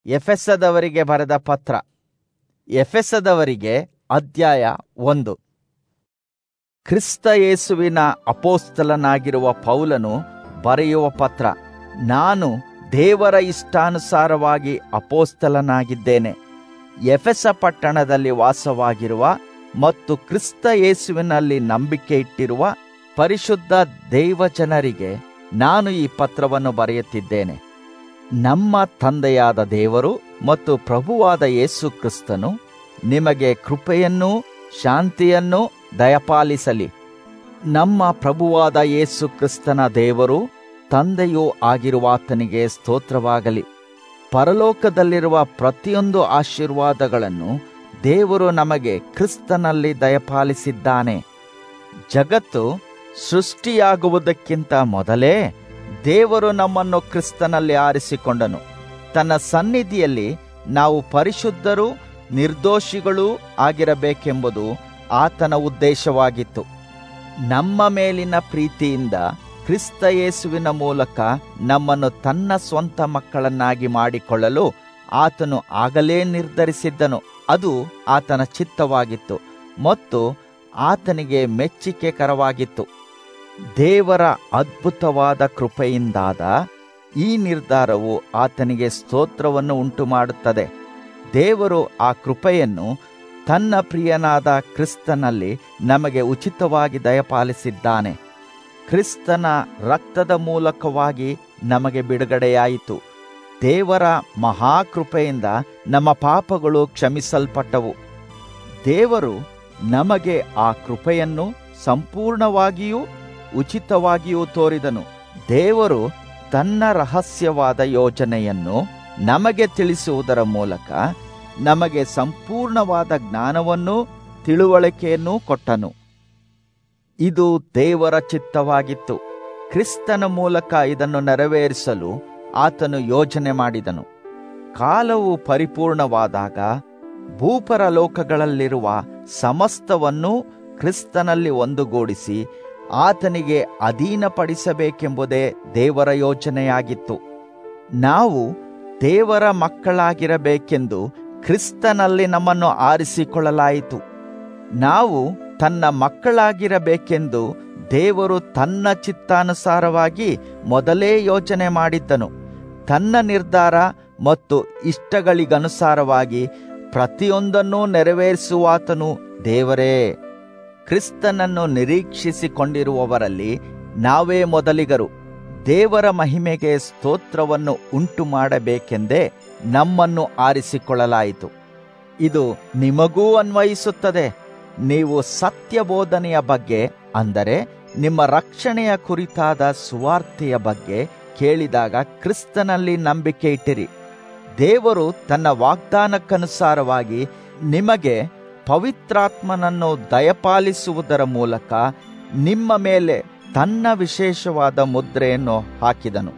ಎಫೆಸದವರಿಗೆ ಬರೆದ ಪತ್ರ ಎಫೆಸದವರಿಗೆ ಅಧ್ಯಾಯ ಒಂದು ಕ್ರಿಸ್ತ ಯೇಸುವಿನ ಅಪೋಸ್ತಲನಾಗಿರುವ ಪೌಲನು ಬರೆಯುವ ಪತ್ರ ನಾನು ದೇವರ ಇಷ್ಟಾನುಸಾರವಾಗಿ ಅಪೋಸ್ತಲನಾಗಿದ್ದೇನೆ ಎಫೆಸ ಪಟ್ಟಣದಲ್ಲಿ ವಾಸವಾಗಿರುವ ಮತ್ತು ಕ್ರಿಸ್ತ ಯೇಸುವಿನಲ್ಲಿ ನಂಬಿಕೆ ಇಟ್ಟಿರುವ ಪರಿಶುದ್ಧ ದೈವಜನರಿಗೆ ನಾನು ಈ ಪತ್ರವನ್ನು ಬರೆಯುತ್ತಿದ್ದೇನೆ ನಮ್ಮ ತಂದೆಯಾದ ದೇವರು ಮತ್ತು ಪ್ರಭುವಾದ ಯೇಸು ಕ್ರಿಸ್ತನು ನಿಮಗೆ ಕೃಪೆಯನ್ನೂ ಶಾಂತಿಯನ್ನೂ ದಯಪಾಲಿಸಲಿ ನಮ್ಮ ಪ್ರಭುವಾದ ಯೇಸು ಕ್ರಿಸ್ತನ ದೇವರು ತಂದೆಯೂ ಆಗಿರುವಾತನಿಗೆ ಸ್ತೋತ್ರವಾಗಲಿ ಪರಲೋಕದಲ್ಲಿರುವ ಪ್ರತಿಯೊಂದು ಆಶೀರ್ವಾದಗಳನ್ನು ದೇವರು ನಮಗೆ ಕ್ರಿಸ್ತನಲ್ಲಿ ದಯಪಾಲಿಸಿದ್ದಾನೆ ಜಗತ್ತು ಸೃಷ್ಟಿಯಾಗುವುದಕ್ಕಿಂತ ಮೊದಲೇ ದೇವರು ನಮ್ಮನ್ನು ಕ್ರಿಸ್ತನಲ್ಲಿ ಆರಿಸಿಕೊಂಡನು ತನ್ನ ಸನ್ನಿಧಿಯಲ್ಲಿ ನಾವು ಪರಿಶುದ್ಧರೂ ನಿರ್ದೋಷಿಗಳೂ ಆಗಿರಬೇಕೆಂಬುದು ಆತನ ಉದ್ದೇಶವಾಗಿತ್ತು ನಮ್ಮ ಮೇಲಿನ ಪ್ರೀತಿಯಿಂದ ಕ್ರಿಸ್ತ ಯೇಸುವಿನ ಮೂಲಕ ನಮ್ಮನ್ನು ತನ್ನ ಸ್ವಂತ ಮಕ್ಕಳನ್ನಾಗಿ ಮಾಡಿಕೊಳ್ಳಲು ಆತನು ಆಗಲೇ ನಿರ್ಧರಿಸಿದ್ದನು ಅದು ಆತನ ಚಿತ್ತವಾಗಿತ್ತು ಮತ್ತು ಆತನಿಗೆ ಮೆಚ್ಚಿಕೆಕರವಾಗಿತ್ತು ದೇವರ ಅದ್ಭುತವಾದ ಕೃಪೆಯಿಂದಾದ ಈ ನಿರ್ಧಾರವು ಆತನಿಗೆ ಸ್ತೋತ್ರವನ್ನು ಉಂಟುಮಾಡುತ್ತದೆ ದೇವರು ಆ ಕೃಪೆಯನ್ನು ತನ್ನ ಪ್ರಿಯನಾದ ಕ್ರಿಸ್ತನಲ್ಲಿ ನಮಗೆ ಉಚಿತವಾಗಿ ದಯಪಾಲಿಸಿದ್ದಾನೆ ಕ್ರಿಸ್ತನ ರಕ್ತದ ಮೂಲಕವಾಗಿ ನಮಗೆ ಬಿಡುಗಡೆಯಾಯಿತು ದೇವರ ಮಹಾಕೃಪೆಯಿಂದ ನಮ್ಮ ಪಾಪಗಳು ಕ್ಷಮಿಸಲ್ಪಟ್ಟವು ದೇವರು ನಮಗೆ ಆ ಕೃಪೆಯನ್ನು ಸಂಪೂರ್ಣವಾಗಿಯೂ ಉಚಿತವಾಗಿಯೂ ತೋರಿದನು ದೇವರು ತನ್ನ ರಹಸ್ಯವಾದ ಯೋಜನೆಯನ್ನು ನಮಗೆ ತಿಳಿಸುವುದರ ಮೂಲಕ ನಮಗೆ ಸಂಪೂರ್ಣವಾದ ಜ್ಞಾನವನ್ನು ತಿಳುವಳಿಕೆಯನ್ನು ಕೊಟ್ಟನು ಇದು ದೇವರ ಚಿತ್ತವಾಗಿತ್ತು ಕ್ರಿಸ್ತನ ಮೂಲಕ ಇದನ್ನು ನೆರವೇರಿಸಲು ಆತನು ಯೋಜನೆ ಮಾಡಿದನು ಕಾಲವು ಪರಿಪೂರ್ಣವಾದಾಗ ಭೂಪರ ಲೋಕಗಳಲ್ಲಿರುವ ಸಮಸ್ತವನ್ನು ಕ್ರಿಸ್ತನಲ್ಲಿ ಒಂದುಗೂಡಿಸಿ ಆತನಿಗೆ ಅಧೀನಪಡಿಸಬೇಕೆಂಬುದೇ ದೇವರ ಯೋಜನೆಯಾಗಿತ್ತು ನಾವು ದೇವರ ಮಕ್ಕಳಾಗಿರಬೇಕೆಂದು ಕ್ರಿಸ್ತನಲ್ಲಿ ನಮ್ಮನ್ನು ಆರಿಸಿಕೊಳ್ಳಲಾಯಿತು ನಾವು ತನ್ನ ಮಕ್ಕಳಾಗಿರಬೇಕೆಂದು ದೇವರು ತನ್ನ ಚಿತ್ತಾನುಸಾರವಾಗಿ ಮೊದಲೇ ಯೋಚನೆ ಮಾಡಿದ್ದನು ತನ್ನ ನಿರ್ಧಾರ ಮತ್ತು ಇಷ್ಟಗಳಿಗನುಸಾರವಾಗಿ ಪ್ರತಿಯೊಂದನ್ನೂ ನೆರವೇರಿಸುವಾತನು ದೇವರೇ ಕ್ರಿಸ್ತನನ್ನು ನಿರೀಕ್ಷಿಸಿಕೊಂಡಿರುವವರಲ್ಲಿ ನಾವೇ ಮೊದಲಿಗರು ದೇವರ ಮಹಿಮೆಗೆ ಸ್ತೋತ್ರವನ್ನು ಉಂಟು ಮಾಡಬೇಕೆಂದೇ ನಮ್ಮನ್ನು ಆರಿಸಿಕೊಳ್ಳಲಾಯಿತು ಇದು ನಿಮಗೂ ಅನ್ವಯಿಸುತ್ತದೆ ನೀವು ಸತ್ಯ ಬೋಧನೆಯ ಬಗ್ಗೆ ಅಂದರೆ ನಿಮ್ಮ ರಕ್ಷಣೆಯ ಕುರಿತಾದ ಸುವಾರ್ತೆಯ ಬಗ್ಗೆ ಕೇಳಿದಾಗ ಕ್ರಿಸ್ತನಲ್ಲಿ ನಂಬಿಕೆ ಇಟ್ಟಿರಿ ದೇವರು ತನ್ನ ವಾಗ್ದಾನಕ್ಕನುಸಾರವಾಗಿ ನಿಮಗೆ ಪವಿತ್ರಾತ್ಮನನ್ನು ದಯಪಾಲಿಸುವುದರ ಮೂಲಕ ನಿಮ್ಮ ಮೇಲೆ ತನ್ನ ವಿಶೇಷವಾದ ಮುದ್ರೆಯನ್ನು ಹಾಕಿದನು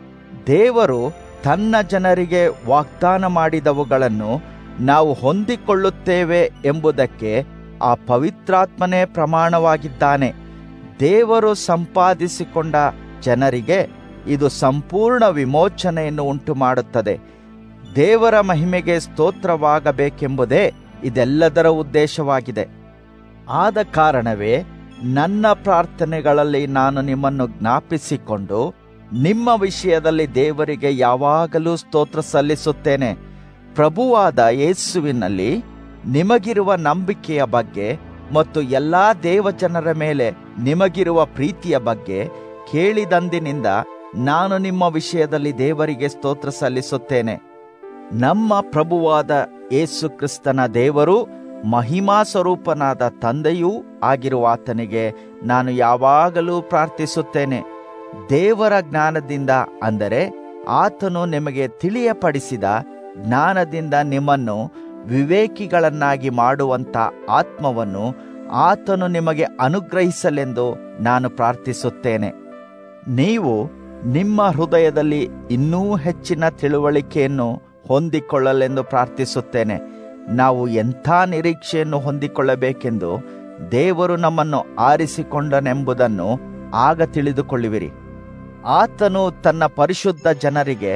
ದೇವರು ತನ್ನ ಜನರಿಗೆ ವಾಗ್ದಾನ ಮಾಡಿದವುಗಳನ್ನು ನಾವು ಹೊಂದಿಕೊಳ್ಳುತ್ತೇವೆ ಎಂಬುದಕ್ಕೆ ಆ ಪವಿತ್ರಾತ್ಮನೇ ಪ್ರಮಾಣವಾಗಿದ್ದಾನೆ ದೇವರು ಸಂಪಾದಿಸಿಕೊಂಡ ಜನರಿಗೆ ಇದು ಸಂಪೂರ್ಣ ವಿಮೋಚನೆಯನ್ನು ಉಂಟು ಮಾಡುತ್ತದೆ ದೇವರ ಮಹಿಮೆಗೆ ಸ್ತೋತ್ರವಾಗಬೇಕೆಂಬುದೇ ಇದೆಲ್ಲದರ ಉದ್ದೇಶವಾಗಿದೆ ಆದ ಕಾರಣವೇ ನನ್ನ ಪ್ರಾರ್ಥನೆಗಳಲ್ಲಿ ನಾನು ನಿಮ್ಮನ್ನು ಜ್ಞಾಪಿಸಿಕೊಂಡು ನಿಮ್ಮ ವಿಷಯದಲ್ಲಿ ದೇವರಿಗೆ ಯಾವಾಗಲೂ ಸ್ತೋತ್ರ ಸಲ್ಲಿಸುತ್ತೇನೆ ಪ್ರಭುವಾದ ಯೇಸುವಿನಲ್ಲಿ ನಿಮಗಿರುವ ನಂಬಿಕೆಯ ಬಗ್ಗೆ ಮತ್ತು ಎಲ್ಲಾ ದೇವಜನರ ಮೇಲೆ ನಿಮಗಿರುವ ಪ್ರೀತಿಯ ಬಗ್ಗೆ ಕೇಳಿದಂದಿನಿಂದ ನಾನು ನಿಮ್ಮ ವಿಷಯದಲ್ಲಿ ದೇವರಿಗೆ ಸ್ತೋತ್ರ ಸಲ್ಲಿಸುತ್ತೇನೆ ನಮ್ಮ ಪ್ರಭುವಾದ ಯೇಸು ಕ್ರಿಸ್ತನ ದೇವರು ಮಹಿಮಾ ಸ್ವರೂಪನಾದ ತಂದೆಯೂ ಆಗಿರುವ ಆತನಿಗೆ ನಾನು ಯಾವಾಗಲೂ ಪ್ರಾರ್ಥಿಸುತ್ತೇನೆ ದೇವರ ಜ್ಞಾನದಿಂದ ಅಂದರೆ ಆತನು ನಿಮಗೆ ತಿಳಿಯಪಡಿಸಿದ ಜ್ಞಾನದಿಂದ ನಿಮ್ಮನ್ನು ವಿವೇಕಿಗಳನ್ನಾಗಿ ಮಾಡುವಂತ ಆತ್ಮವನ್ನು ಆತನು ನಿಮಗೆ ಅನುಗ್ರಹಿಸಲೆಂದು ನಾನು ಪ್ರಾರ್ಥಿಸುತ್ತೇನೆ ನೀವು ನಿಮ್ಮ ಹೃದಯದಲ್ಲಿ ಇನ್ನೂ ಹೆಚ್ಚಿನ ತಿಳುವಳಿಕೆಯನ್ನು ಹೊಂದಿಕೊಳ್ಳಲೆಂದು ಪ್ರಾರ್ಥಿಸುತ್ತೇನೆ ನಾವು ಎಂಥ ನಿರೀಕ್ಷೆಯನ್ನು ಹೊಂದಿಕೊಳ್ಳಬೇಕೆಂದು ದೇವರು ನಮ್ಮನ್ನು ಆರಿಸಿಕೊಂಡನೆಂಬುದನ್ನು ಆಗ ತಿಳಿದುಕೊಳ್ಳುವಿರಿ ಆತನು ತನ್ನ ಪರಿಶುದ್ಧ ಜನರಿಗೆ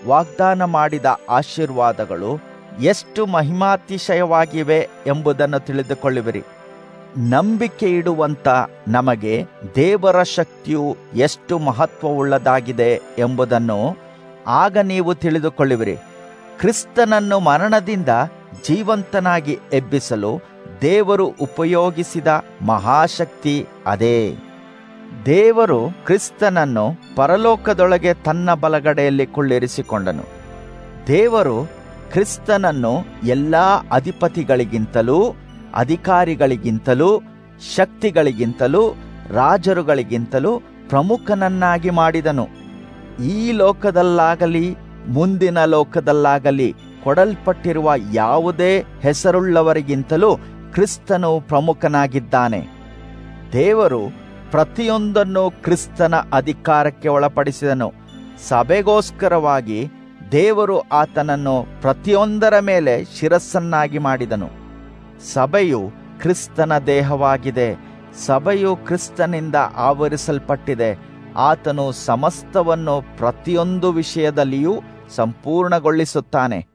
ವಾಗ್ದಾನ ಮಾಡಿದ ಆಶೀರ್ವಾದಗಳು ಎಷ್ಟು ಮಹಿಮಾತಿಶಯವಾಗಿವೆ ಎಂಬುದನ್ನು ತಿಳಿದುಕೊಳ್ಳುವಿರಿ ನಂಬಿಕೆ ಇಡುವಂತ ನಮಗೆ ದೇವರ ಶಕ್ತಿಯು ಎಷ್ಟು ಮಹತ್ವವುಳ್ಳದಾಗಿದೆ ಎಂಬುದನ್ನು ಆಗ ನೀವು ತಿಳಿದುಕೊಳ್ಳುವಿರಿ ಕ್ರಿಸ್ತನನ್ನು ಮರಣದಿಂದ ಜೀವಂತನಾಗಿ ಎಬ್ಬಿಸಲು ದೇವರು ಉಪಯೋಗಿಸಿದ ಮಹಾಶಕ್ತಿ ಅದೇ ದೇವರು ಕ್ರಿಸ್ತನನ್ನು ಪರಲೋಕದೊಳಗೆ ತನ್ನ ಬಲಗಡೆಯಲ್ಲಿ ಕುಳ್ಳಿರಿಸಿಕೊಂಡನು ದೇವರು ಕ್ರಿಸ್ತನನ್ನು ಎಲ್ಲಾ ಅಧಿಪತಿಗಳಿಗಿಂತಲೂ ಅಧಿಕಾರಿಗಳಿಗಿಂತಲೂ ಶಕ್ತಿಗಳಿಗಿಂತಲೂ ರಾಜರುಗಳಿಗಿಂತಲೂ ಪ್ರಮುಖನನ್ನಾಗಿ ಮಾಡಿದನು ಈ ಲೋಕದಲ್ಲಾಗಲಿ ಮುಂದಿನ ಲೋಕದಲ್ಲಾಗಲಿ ಕೊಡಲ್ಪಟ್ಟಿರುವ ಯಾವುದೇ ಹೆಸರುಳ್ಳವರಿಗಿಂತಲೂ ಕ್ರಿಸ್ತನು ಪ್ರಮುಖನಾಗಿದ್ದಾನೆ ದೇವರು ಪ್ರತಿಯೊಂದನ್ನು ಕ್ರಿಸ್ತನ ಅಧಿಕಾರಕ್ಕೆ ಒಳಪಡಿಸಿದನು ಸಭೆಗೋಸ್ಕರವಾಗಿ ದೇವರು ಆತನನ್ನು ಪ್ರತಿಯೊಂದರ ಮೇಲೆ ಶಿರಸ್ಸನ್ನಾಗಿ ಮಾಡಿದನು ಸಭೆಯು ಕ್ರಿಸ್ತನ ದೇಹವಾಗಿದೆ ಸಭೆಯು ಕ್ರಿಸ್ತನಿಂದ ಆವರಿಸಲ್ಪಟ್ಟಿದೆ ಆತನು ಸಮಸ್ತವನ್ನು ಪ್ರತಿಯೊಂದು ವಿಷಯದಲ್ಲಿಯೂ ಸಂಪೂರ್ಣಗೊಳಿಸುತ್ತಾನೆ